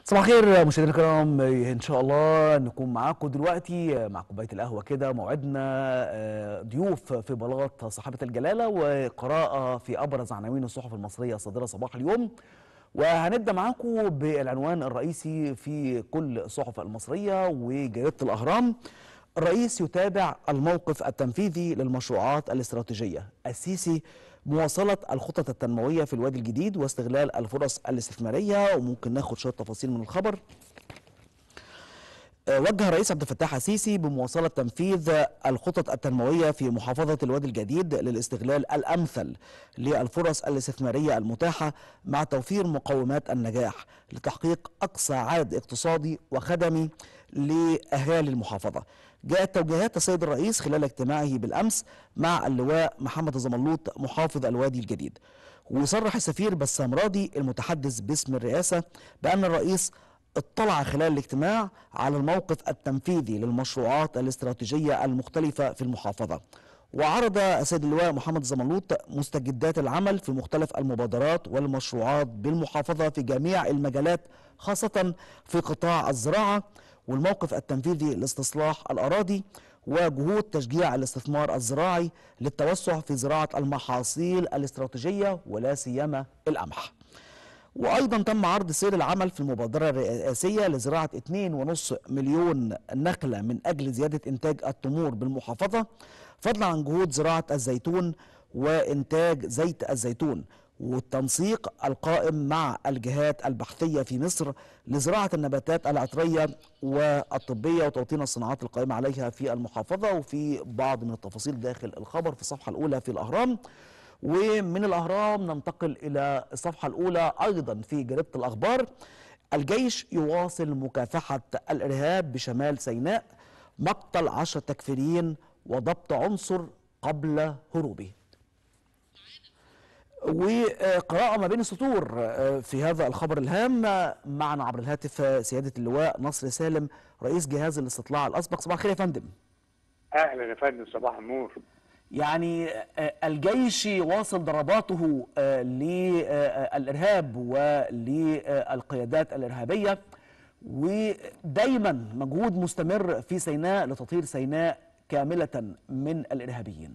صباح الخير مشاهدينا الكرام ان شاء الله نكون معاكم دلوقتي مع كوبايه القهوه كده موعدنا آه، ضيوف في بلاط صاحبه الجلاله وقراءه في ابرز عناوين الصحف المصريه الصادره صباح اليوم وهنبدا معاكم بالعنوان الرئيسي في كل الصحف المصريه وجريده الاهرام الرئيس يتابع الموقف التنفيذي للمشروعات الاستراتيجيه السيسي مواصلة الخطط التنموية في الوادي الجديد واستغلال الفرص الاستثمارية وممكن ناخد شوية تفاصيل من الخبر آه، وجه الرئيس عبد الفتاح السيسي بمواصلة تنفيذ الخطط التنموية في محافظة الوادي الجديد للاستغلال الأمثل للفرص الاستثمارية المتاحة مع توفير مقومات النجاح لتحقيق أقصى عائد اقتصادي وخدمي لأهالي المحافظة جاءت توجيهات السيد الرئيس خلال اجتماعه بالأمس مع اللواء محمد الزملوط محافظ الوادي الجديد وصرح السفير بسام راضي المتحدث باسم الرئاسة بأن الرئيس اطلع خلال الاجتماع على الموقف التنفيذي للمشروعات الاستراتيجية المختلفة في المحافظة وعرض السيد اللواء محمد زملوط مستجدات العمل في مختلف المبادرات والمشروعات بالمحافظة في جميع المجالات خاصة في قطاع الزراعة والموقف التنفيذي لاستصلاح الأراضي وجهود تشجيع الاستثمار الزراعي للتوسع في زراعة المحاصيل الاستراتيجية ولا سيما القمح وايضا تم عرض سير العمل في المبادره الرئاسيه لزراعه 2.5 مليون نخله من اجل زياده انتاج التمور بالمحافظه فضلا عن جهود زراعه الزيتون وانتاج زيت الزيتون والتنسيق القائم مع الجهات البحثيه في مصر لزراعه النباتات العطريه والطبيه وتوطين الصناعات القائمه عليها في المحافظه وفي بعض من التفاصيل داخل الخبر في الصفحه الاولى في الاهرام ومن الأهرام ننتقل إلى الصفحة الأولى أيضا في جريدة الأخبار الجيش يواصل مكافحة الإرهاب بشمال سيناء مقتل عشر تكفيريين وضبط عنصر قبل هروبه وقراءة ما بين السطور في هذا الخبر الهام معنا عبر الهاتف سيادة اللواء نصر سالم رئيس جهاز الاستطلاع الأسبق صباح الخير يا فندم اهلا يا فندم صباح النور يعني آه، الجيش واصل ضرباته آه، للإرهاب وللقيادات الإرهابية ودايما مجهود مستمر في سيناء لتطهير سيناء كاملة من الإرهابيين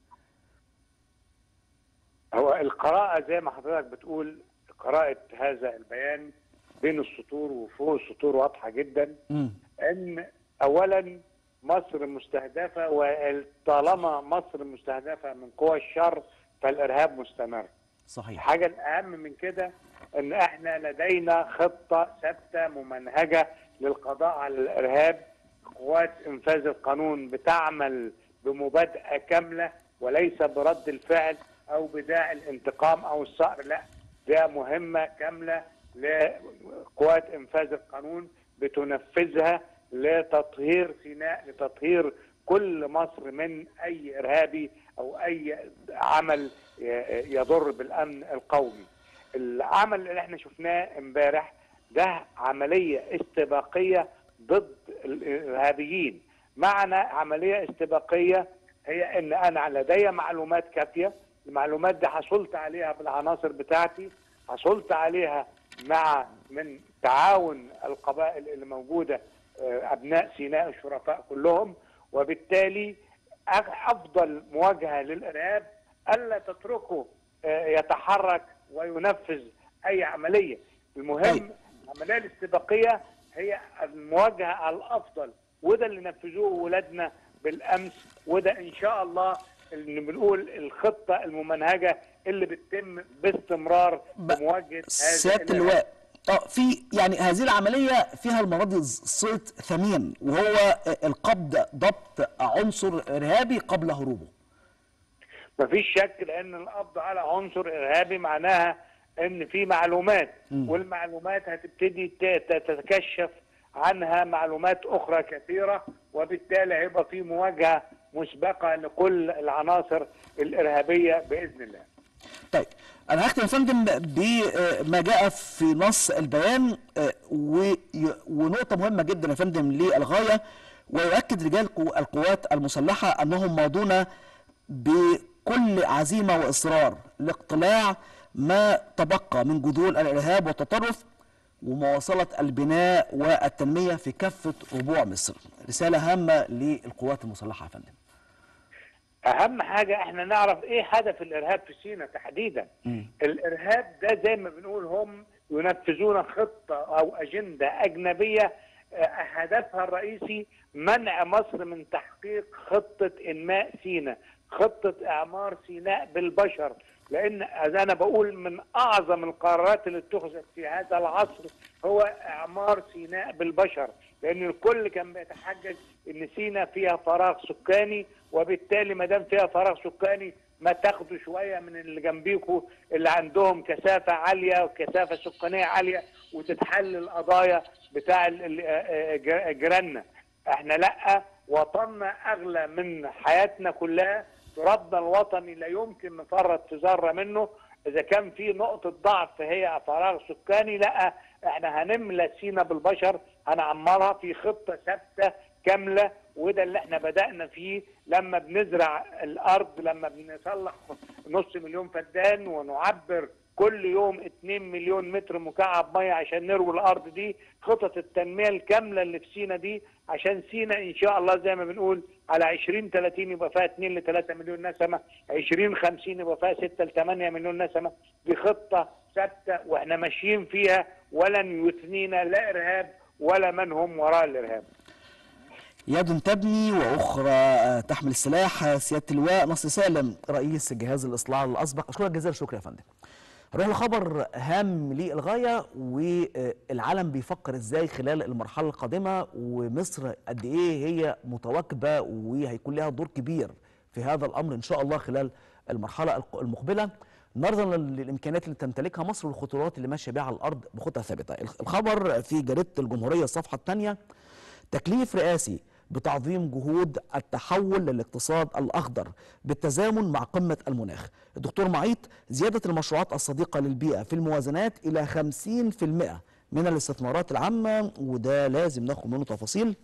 هو القراءة زي ما حضرتك بتقول قراءة هذا البيان بين السطور وفوق السطور واضحة جدا مم. ان اولا مصر مستهدفة وطالما مصر مستهدفة من قوى الشر فالارهاب مستمر صحيح الحاجة الأهم من كده إن إحنا لدينا خطة ثابتة ممنهجة للقضاء على الإرهاب قوات إنفاذ القانون بتعمل بمبادئة كاملة وليس برد الفعل أو بداعي الانتقام أو الصقر لا ده مهمة كاملة لقوات إنفاذ القانون بتنفذها لتطهير سيناء لتطهير كل مصر من أي إرهابي أو أي عمل يضر بالامن القومي. العمل اللي احنا شفناه امبارح ده عمليه استباقيه ضد الارهابيين. معنى عمليه استباقيه هي ان انا لدي معلومات كافيه، المعلومات دي حصلت عليها بالعناصر بتاعتي، حصلت عليها مع من تعاون القبائل اللي موجوده آه، ابناء سيناء الشرفاء كلهم وبالتالي أف- افضل مواجهه للارهاب الا تتركه آه، يتحرك وينفذ اي عمليه المهم طيب. العمليه الاستباقيه هي المواجهه الافضل وده اللي نفذوه ولادنا بالامس وده ان شاء الله اللي بنقول الخطه الممنهجه اللي بتتم باستمرار ب- بمواجهه هذا سيادة الإرهاب. اللواء اه في يعني هذه العملية فيها المرة دي صيت ثمين وهو آه، القبض ضبط عنصر إرهابي قبل هروبه مفيش شك لان القبض على عنصر ارهابي معناها ان في معلومات مم. والمعلومات هتبتدي ت- ت- تتكشف عنها معلومات اخرى كثيره وبالتالي هيبقى في مواجهه مسبقه لكل العناصر الارهابيه باذن الله. طيب انا هختم يا فندم بما جاء في نص البيان آه، وي- ونقطه مهمه جدا يا فندم للغايه ويؤكد رجال قو- القوات المسلحه انهم ماضون بكل عزيمه واصرار لاقتلاع ما تبقى من جذور الارهاب والتطرف ومواصلة البناء والتنمية في كافة ربوع مصر رسالة هامة للقوات المسلحة يا فندم اهم حاجه احنا نعرف ايه هدف الارهاب في سيناء تحديدا مم. الارهاب ده زي ما بنقول هم ينفذون خطه او اجنده اجنبيه آه، هدفها الرئيسي منع مصر من تحقيق خطه انماء سيناء خطه اعمار سيناء بالبشر لان أذ انا بقول من اعظم القرارات اللي اتخذت في هذا العصر هو اعمار سيناء بالبشر لان الكل كان بيتحجج ان سيناء فيها فراغ سكاني وبالتالي ما دام فيها فراغ سكاني ما تاخدوا شويه من اللي جنبيكوا اللي عندهم كثافه عاليه وكثافه سكانيه عاليه وتتحل القضايا بتاع ال- ال- آه، آه، جيراننا احنا لا وطننا اغلى من حياتنا كلها ترابنا الوطني لا يمكن نفرط في ذره منه اذا كان في نقطه ضعف هي فراغ سكاني لا احنا هنملى سينا بالبشر هنعمرها في خطه ثابته كامله وده اللي احنا بدانا فيه لما بنزرع الارض لما بنصلح نص مليون فدان ونعبر كل يوم 2 مليون متر مكعب ميه عشان نروي الارض دي خطط التنميه الكامله اللي في سينا دي عشان سينا ان شاء الله زي ما بنقول على 20 30 يبقى فيها 2 ل 3 مليون نسمه 20 50 يبقى فيها 6 ل 8 مليون نسمه دي خطه ثابته واحنا ماشيين فيها ولن يثنينا لا ارهاب ولا من هم وراء الارهاب يد تبني واخرى آه، تحمل السلاح آه، سياده اللواء نصر سالم رئيس جهاز الاصلاح الاسبق اشكرك جزيل الشكر يا فندم نروح لخبر هام للغايه والعالم بيفكر ازاي خلال المرحله القادمه ومصر قد ايه هي متواكبه وهيكون لها دور كبير في هذا الامر ان شاء الله خلال المرحله الق- المقبله نظرا للامكانيات اللي تمتلكها مصر والخطوات اللي ماشيه بيها على الارض بخطى ثابته الخبر في جريده الجمهوريه الصفحه الثانيه تكليف رئاسي بتعظيم جهود التحول للاقتصاد الأخضر بالتزامن مع قمة المناخ الدكتور معيط زيادة المشروعات الصديقة للبيئة في الموازنات إلى 50% من الاستثمارات العامة وده لازم ناخد منه تفاصيل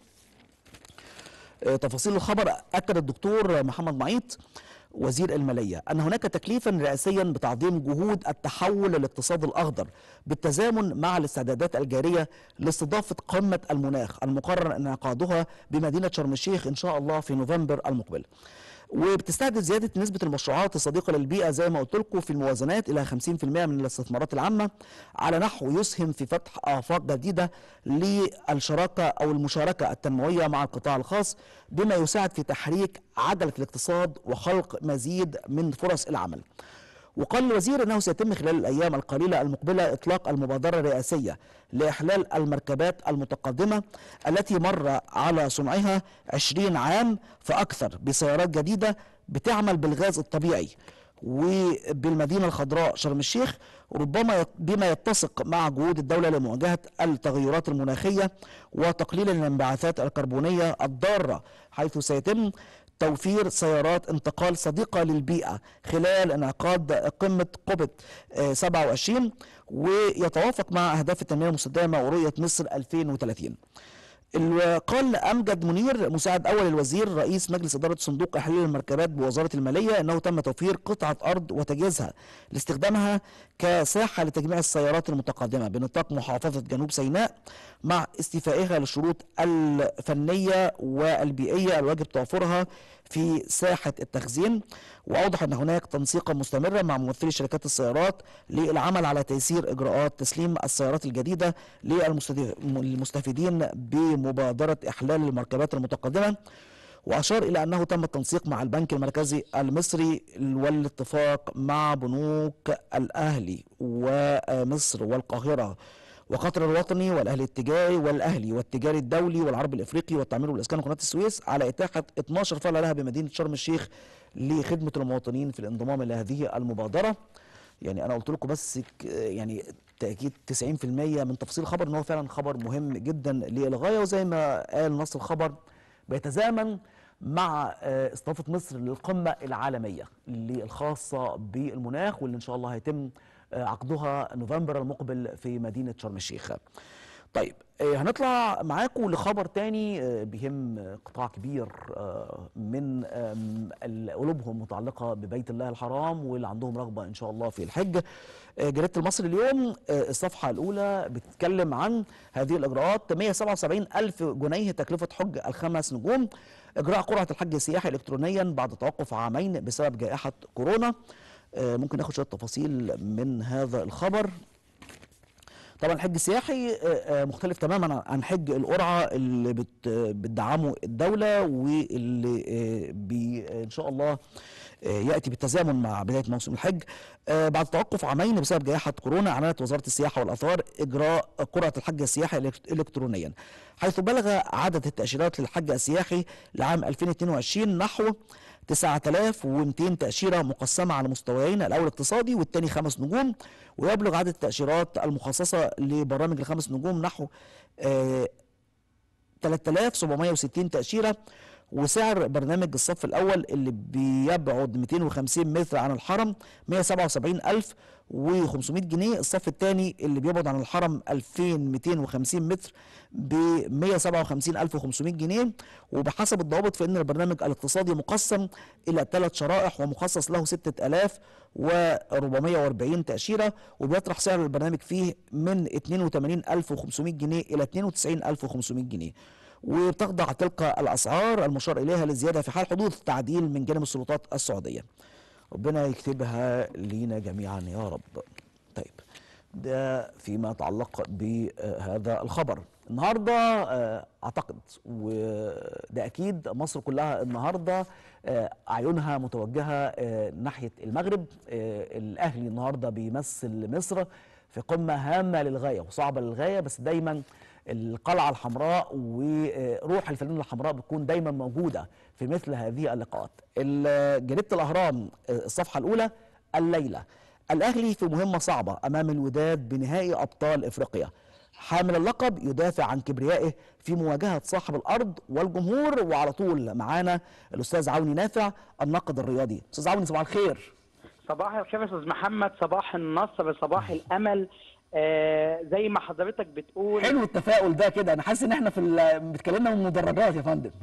آه، تفاصيل الخبر أكد الدكتور محمد معيط وزير المالية أن هناك تكليفا رئاسيا بتعظيم جهود التحول للاقتصاد الأخضر بالتزامن مع الاستعدادات الجارية لاستضافة قمة المناخ المقرر انعقادها بمدينة شرم الشيخ إن شاء الله في نوفمبر المقبل وبتستهدف زيادة نسبة المشروعات الصديقة للبيئة زي ما قلت لكم في الموازنات إلى 50% من الاستثمارات العامة على نحو يسهم في فتح آفاق جديدة للشراكة أو المشاركة التنموية مع القطاع الخاص بما يساعد في تحريك عجلة الاقتصاد وخلق مزيد من فرص العمل وقال الوزير انه سيتم خلال الايام القليله المقبله اطلاق المبادره الرئاسيه لاحلال المركبات المتقدمه التي مر على صنعها 20 عام فاكثر بسيارات جديده بتعمل بالغاز الطبيعي وبالمدينه الخضراء شرم الشيخ ربما يت- بما يتسق مع جهود الدوله لمواجهه التغيرات المناخيه وتقليل الانبعاثات الكربونيه الضاره حيث سيتم توفير سيارات انتقال صديقة للبيئة خلال انعقاد قمة قبة آه، 27 ويتوافق مع أهداف التنمية المستدامة ورؤية مصر 2030 ال- قال أمجد منير مساعد أول الوزير رئيس مجلس إدارة صندوق إحلال المركبات بوزارة المالية أنه تم توفير قطعة أرض وتجهيزها لاستخدامها كساحة لتجميع السيارات المتقدمة بنطاق محافظة جنوب سيناء مع استيفائها للشروط الفنية والبيئية الواجب توفرها في ساحة التخزين وأوضح أن هناك تنسيقا مستمرا مع ممثلي شركات السيارات للعمل على تيسير إجراءات تسليم السيارات الجديدة للمستفيدين بمبادرة إحلال المركبات المتقدمة وأشار إلى أنه تم التنسيق مع البنك المركزي المصري والاتفاق مع بنوك الأهلي ومصر والقاهرة وقطر الوطني والاهلي التجاري والاهلي والتجاري الدولي والعربي الافريقي والتعمير والاسكان وقناه السويس على اتاحه 12 فرع لها بمدينه شرم الشيخ لخدمه المواطنين في الانضمام الى هذه المبادره يعني انا قلت لكم بس ك- يعني تاكيد 90% من تفاصيل الخبر ان هو فعلا خبر مهم جدا للغايه وزي ما قال نص الخبر بيتزامن مع آه، استضافه مصر للقمه العالميه اللي الخاصه بالمناخ واللي ان شاء الله هيتم آه، عقدها نوفمبر المقبل في مدينه شرم الشيخ. طيب آه، هنطلع معاكم لخبر تاني آه، بيهم آه، قطاع كبير آه، من آم، ال- قلوبهم متعلقة ببيت الله الحرام واللي عندهم رغبة إن شاء الله في الحج آه، جريدة المصري اليوم آه، الصفحة الأولى بتتكلم عن هذه الإجراءات 177 ألف جنيه تكلفة حج الخمس نجوم إجراء قرعة الحج السياحي إلكترونيا بعد توقف عامين بسبب جائحة كورونا آه، ممكن ناخد شوية تفاصيل من هذا الخبر طبعا الحج السياحي آه، آه، مختلف تماما عن حج القرعه اللي بت- بتدعمه الدوله واللي آه، بي ان شاء الله آه، ياتي بالتزامن مع بدايه موسم الحج آه، بعد توقف عامين بسبب جائحه كورونا اعلنت وزاره السياحه والاثار اجراء قرعه الحج السياحي الإلكت- الكترونيا حيث بلغ عدد التاشيرات للحج السياحي لعام 2022 نحو 9200 تأشيرة مقسمة على مستويين الأول اقتصادي والثاني خمس نجوم ويبلغ عدد التأشيرات المخصصة لبرامج الخمس نجوم نحو آه 3760 تأشيرة وسعر برنامج الصف الأول اللي بيبعد 250 متر عن الحرم 177500 جنيه الصف الثاني اللي بيبعد عن الحرم 2250 متر ب 157500 جنيه وبحسب الضوابط فإن البرنامج الاقتصادي مقسم إلى ثلاث شرائح ومخصص له 6440 تأشيرة وبيطرح سعر البرنامج فيه من 82500 جنيه إلى 92500 جنيه وبتخضع تلك الأسعار المشار إليها للزيادة في حال حدوث تعديل من جانب السلطات السعودية ربنا يكتبها لينا جميعا يا رب طيب ده فيما يتعلق بهذا الخبر النهارده آه، اعتقد وده اكيد مصر كلها النهارده آه، اعينها متوجهه آه، ناحيه المغرب آه، الاهلي النهارده بيمثل مصر في قمه هامه للغايه وصعبه للغايه بس دايما القلعه الحمراء وروح الفانلة الحمراء بتكون دايما موجوده في مثل هذه اللقاءات ال- جريده الاهرام آه، الصفحه الاولى الليله الاهلي في مهمه صعبه امام الوداد بنهائي ابطال افريقيا حامل اللقب يدافع عن كبريائه في مواجهه صاحب الارض والجمهور وعلى طول معانا الاستاذ عوني نافع الناقد الرياضي استاذ عوني صباح الخير صباح الخير يا استاذ محمد صباح النصر صباح الامل آه زي ما حضرتك بتقول حلو التفاؤل ده كده انا حاسس ان احنا في ال- بنتكلمنا من المدرجات يا فندم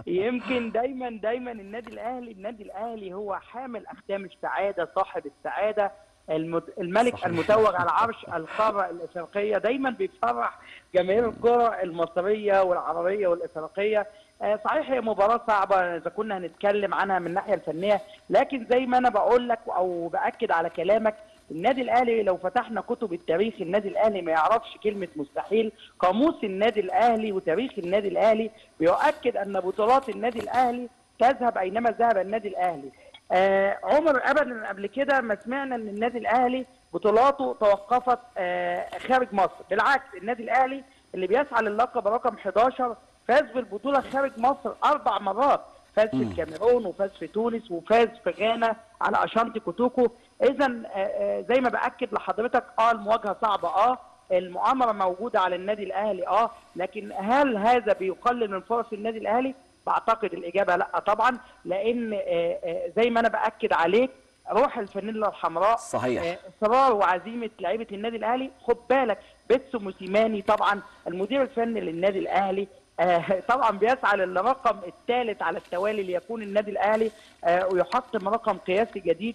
يمكن دايما دايما النادي الاهلي النادي الاهلي هو حامل اختام السعاده صاحب السعاده المد... الملك صحيح. المتوج على عرش القاره الافريقيه دايما بيفرح جماهير الكره المصريه والعربيه والافريقيه آه، صحيح هي مباراه صعبه اذا كنا هنتكلم عنها من الناحيه الفنيه لكن زي ما انا بقول لك او باكد على كلامك النادي الاهلي لو فتحنا كتب التاريخ النادي الاهلي ما يعرفش كلمه مستحيل قاموس النادي الاهلي وتاريخ النادي الاهلي بيؤكد ان بطولات النادي الاهلي تذهب اينما ذهب النادي الاهلي آه عمر ابدا قبل كده ما سمعنا ان النادي الاهلي بطولاته توقفت آه خارج مصر بالعكس النادي الاهلي اللي بيسعى للقب رقم 11 فاز بالبطوله خارج مصر اربع مرات فاز في الكاميرون وفاز في تونس وفاز في غانا على اشانتي كوتوكو اذا زي ما باكد لحضرتك اه المواجهه صعبه اه المؤامره موجوده على النادي الاهلي اه لكن هل هذا بيقلل من فرص النادي الاهلي بعتقد الاجابه لا طبعا لان آه، آه، زي ما انا باكد عليك روح الفانيلا الحمراء صحيح. آه، اصرار وعزيمه لعيبه النادي الاهلي خد بالك بيتسو موسيماني طبعا المدير الفني للنادي الاهلي آه، طبعا بيسعى للرقم الثالث على التوالي ليكون النادي الاهلي آه، ويحطم رقم قياسي جديد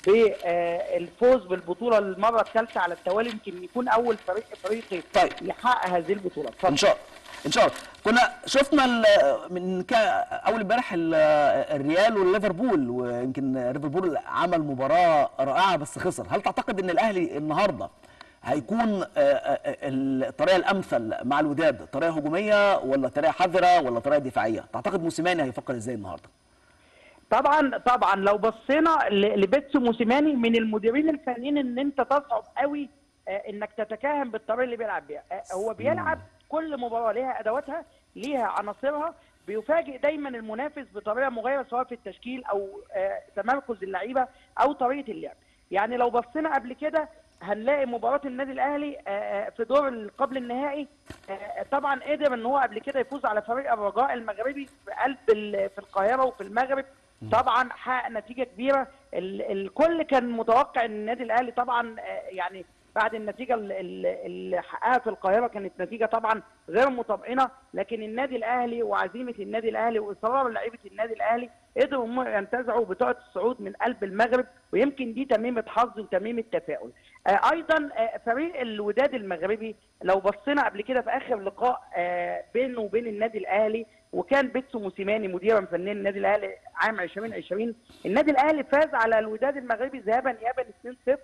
بالفوز بالبطوله للمره الثالثه على التوالي يمكن يكون اول فريق افريقي طيب. يحقق هذه البطوله اتفضل. ان شاء ان شاء الله كنا شفنا ال- من كا اول امبارح ال- الريال والليفربول ويمكن ليفربول عمل مباراه رائعه بس خسر هل تعتقد ان الاهلي النهارده هيكون آه، آه، الطريقه الامثل مع الوداد طريقه هجوميه ولا طريقه حذره ولا طريقه دفاعيه تعتقد موسيماني هيفكر ازاي النهارده طبعا طبعا لو بصينا ل- لبيتسو موسيماني من المديرين الفنيين ان انت تصعب قوي آه، انك تتكهن بالطريقه اللي بيلعب بيها آه، هو بيلعب كل مباراه ليها ادواتها ليها عناصرها بيفاجئ دايما المنافس بطريقه مغايره سواء في التشكيل او آه، تمركز اللعيبه او طريقه اللعب يعني لو بصينا قبل كده هنلاقي مباراه النادي الاهلي آه، آه، في دور ال- قبل النهائي آه، طبعا قدر ان هو قبل كده يفوز على فريق الرجاء المغربي في قلب ال- في القاهره وفي المغرب طبعا حقق نتيجه كبيره ال- الكل كان متوقع ان النادي الاهلي طبعا آه، يعني بعد النتيجه اللي- اللي اللي حققها في القاهره كانت نتيجه طبعا غير مطمئنه لكن النادي الاهلي وعزيمه النادي الاهلي واصرار لعيبه النادي الاهلي قدروا هم ينتزعوا بطاقه الصعود من قلب المغرب ويمكن دي تميمه حظ وتميمه تفاؤل. آه، ايضا آه، فريق الوداد المغربي لو بصينا قبل كده في اخر لقاء آه، بينه وبين النادي الاهلي وكان بيتسو موسيماني مديرا فنيا النادي الاهلي عام 2020 النادي الاهلي فاز على الوداد المغربي ذهابا ايابا 2-0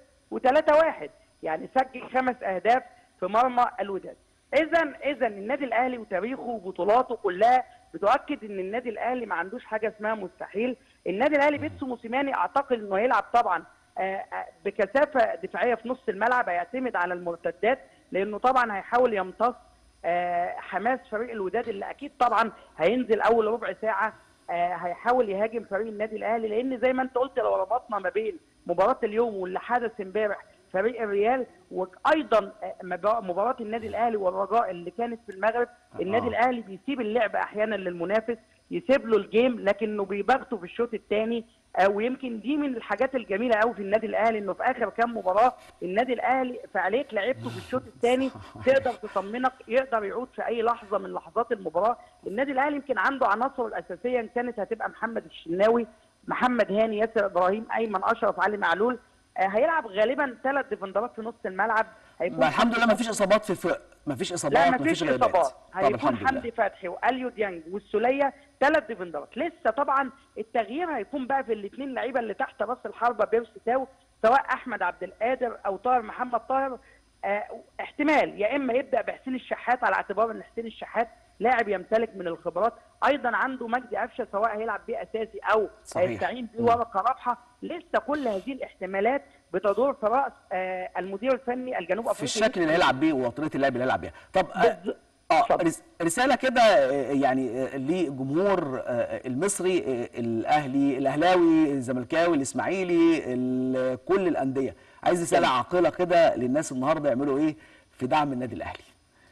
و3-1 يعني سجل خمس اهداف في مرمى الوداد اذا اذا النادي الاهلي وتاريخه وبطولاته كلها بتؤكد ان النادي الاهلي ما عندوش حاجه اسمها مستحيل النادي الاهلي بيتسو موسيماني اعتقد انه هيلعب طبعا آه، آه، بكثافه دفاعيه في نص الملعب هيعتمد على المرتدات لانه طبعا هيحاول يمتص آه، حماس فريق الوداد اللي اكيد طبعا هينزل اول ربع ساعه آه، هيحاول يهاجم فريق النادي الاهلي لان زي ما انت قلت لو ربطنا ما بين مباراه اليوم واللي حدث امبارح فريق الريال وايضا آه، مبا- مباراه النادي الاهلي والرجاء اللي كانت في المغرب النادي آه. الاهلي بيسيب اللعب احيانا للمنافس يسيب له الجيم لكنه بيباغته في الشوط الثاني ويمكن دي من الحاجات الجميله قوي في النادي الاهلي انه في اخر كام مباراه النادي الاهلي فعليك لعبته في الشوط الثاني تقدر تطمنك يقدر يعود في اي لحظه من لحظات المباراه النادي الاهلي يمكن عنده عناصره الاساسيه إن كانت هتبقى محمد الشناوي محمد هاني ياسر ابراهيم ايمن اشرف علي معلول آه، هيلعب غالبا ثلاث ديفندرات في نص الملعب هيكون ما الحمد لله ما فيش اصابات في الفرق ما فيش لا اصابات مفيش غيابات اصابات طب هيكون الحمد لله حمدي فتحي واليو ديانج والسوليه ثلاث ديفندرات لسه طبعا التغيير هيكون بقى في الاثنين لعيبه اللي تحت راس الحربه بيرسي تاو سواء احمد عبد القادر او طاهر محمد طاهر آه احتمال يا اما يبدا بحسين الشحات على اعتبار ان حسين الشحات لاعب يمتلك من الخبرات ايضا عنده مجدي قفشه سواء هيلعب بيه اساسي او صحيح. هيستعين بيه مم. ورقه رابحه لسه كل هذه الاحتمالات بتدور في راس آه المدير الفني الجنوب في افريقي الشكل اللي هيلعب بيه وطريقه اللعب اللي هيلعب بيها طب آه، بالظ- اه اتفضل. رس- رساله كده آه، يعني آه، لجمهور آه، المصري آه، الاهلي الاهلاوي الزملكاوي الاسماعيلي ال- كل الانديه عايز رساله عاقله كده للناس النهارده يعملوا ايه في دعم النادي الاهلي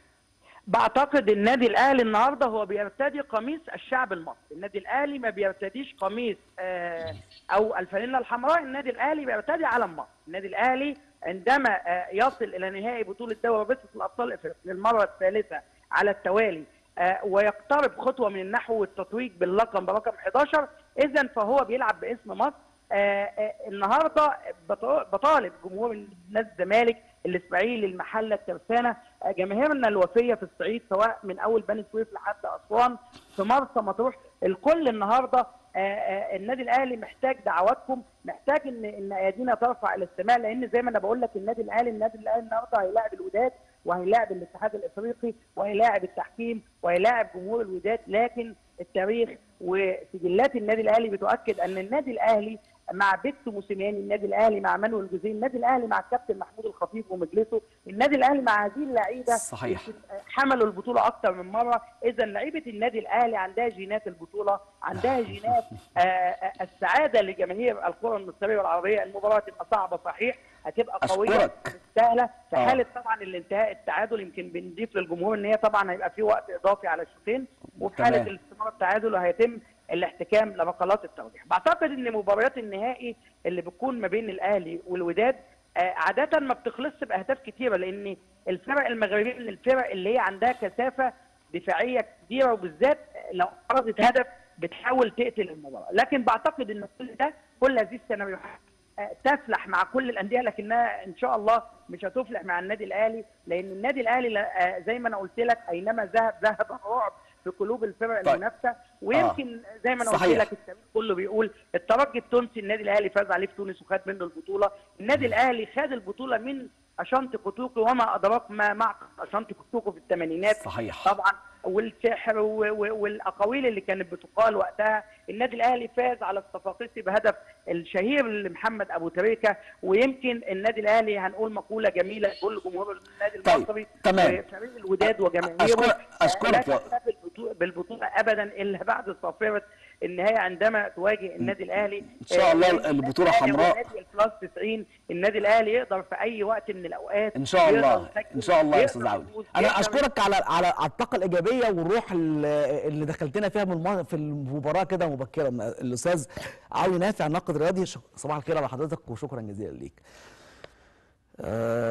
بعتقد النادي الاهلي النهارده هو بيرتدي قميص الشعب المصري، النادي الاهلي ما بيرتديش قميص آه او الفانيلا الحمراء، النادي الاهلي بيرتدي علم مصر، النادي الاهلي عندما آه يصل الى نهائي بطوله دوري بس الابطال الافريقي للمره الثالثه على التوالي آه ويقترب خطوه من النحو والتتويج باللقب رقم 11 اذا فهو بيلعب باسم مصر آه آه النهارده بط- بطالب جمهور نادي الزمالك الاسماعيلي المحله الترسانه آه، جماهيرنا الوفيه في الصعيد سواء من اول بني سويف لحد اسوان في مرسى مطروح الكل النهارده آه، آه، النادي الاهلي محتاج دعواتكم محتاج ان ان ايادينا ترفع الى السماء لان زي ما انا بقول لك النادي الاهلي النادي الاهلي النهارده هيلاعب الوداد وهيلاعب الاتحاد الافريقي وهيلاعب التحكيم وهيلاعب جمهور الوداد لكن التاريخ وسجلات النادي الاهلي بتؤكد ان النادي الاهلي مع بيتسو موسيماني النادي الاهلي مع مانويل جوزيه النادي الاهلي مع الكابتن محمود الخطيب ومجلسه النادي الاهلي مع هذه اللعيبه صحيح. يمكن حملوا البطوله اكتر من مره اذا لعيبه النادي الاهلي عندها جينات البطوله عندها جينات آه، آه، السعاده لجماهير الكره المصريه والعربيه المباراه تبقى صعبه صحيح هتبقى قويه أشكرك. مش سهله في آه. حاله طبعا الانتهاء التعادل يمكن بنضيف للجمهور ان هي طبعا هيبقى في وقت اضافي على الشوطين وفي حاله تمام. الاستمرار التعادل هيتم الاحتكام لركلات الترجيح بعتقد ان مباريات النهائي اللي بتكون ما بين الاهلي والوداد آه، عاده ما بتخلصش باهداف كتيره لان الفرق المغربيه من الفرق اللي هي عندها كثافه دفاعيه كبيره وبالذات لو فرضت هدف بتحاول تقتل المباراه لكن بعتقد ان كل ده كل هذه السيناريوهات آه، تفلح مع كل الانديه لكنها ان شاء الله مش هتفلح مع النادي الاهلي لان النادي الاهلي لا- آه، زي ما انا قلت لك اينما ذهب ذهب الرعب في قلوب الفرق طيب. المنافسه ويمكن زي ما انا قلت صحيح. لك التاريخ كله بيقول الترجي التونسي النادي الاهلي فاز عليه في تونس وخد منه البطوله النادي الاهلي خد البطوله من اشانتي كوتوكو وما ادراك ما مع اشانتي كوتوكو في الثمانينات صحيح طبعا والسحر و- و- والاقاويل اللي كانت بتقال وقتها النادي الاهلي فاز على الصفاقسي بهدف الشهير لمحمد ابو تريكه ويمكن النادي الاهلي هنقول مقوله جميله لكل جمهور النادي طيب، المصري تمام. فريق الوداد وجماهيره أشكرك- آه، أشكرك لا يا- تحتفل بالبطولة- بالبطوله ابدا الا بعد صافره النهايه عندما تواجه النادي الاهلي إن شاء الله آه، البطولة الأهلي حمراء. ونادي البلس 90 النادي الاهلي يقدر في اي وقت من الاوقات ان شاء الله يقدر يسجل، ان شاء الله يا يقدر استاذ عودي يفوز، انا يقدر اشكرك على على على الطاقه الايجابيه والروح ال- اللي دخلتنا فيها من الم- في المباراه كده مبكرا الاستاذ عوني نافع ناقد رياضي ش- صباح الخير على حضرتك وشكرا جزيلا ليك آه،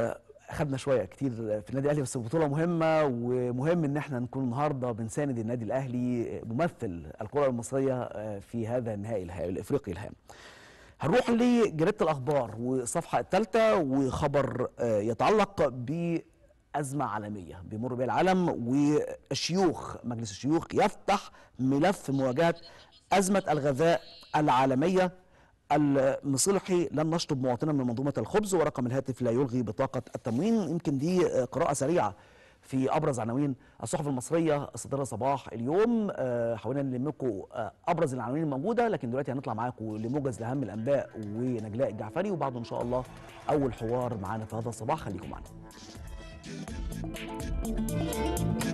خدنا شويه كتير في النادي الاهلي بس بطوله مهمه ومهم ان احنا نكون النهارده بنساند النادي الاهلي ممثل الكره المصريه في هذا النهائي الهام الافريقي الهام. هنروح لجريده الاخبار والصفحه الثالثه وخبر يتعلق بازمه عالميه بيمر بها العالم والشيوخ مجلس الشيوخ يفتح ملف مواجهه ازمه الغذاء العالميه المصلحي لن نشطب مواطنا من منظومه الخبز ورقم الهاتف لا يلغي بطاقه التموين يمكن دي قراءه سريعه في ابرز عناوين الصحف المصريه الصادره صباح اليوم حاولنا نلم لكم ابرز العناوين الموجوده لكن دلوقتي هنطلع معاكم لموجز لاهم الانباء ونجلاء الجعفري وبعده ان شاء الله اول حوار معانا في هذا الصباح خليكم معنا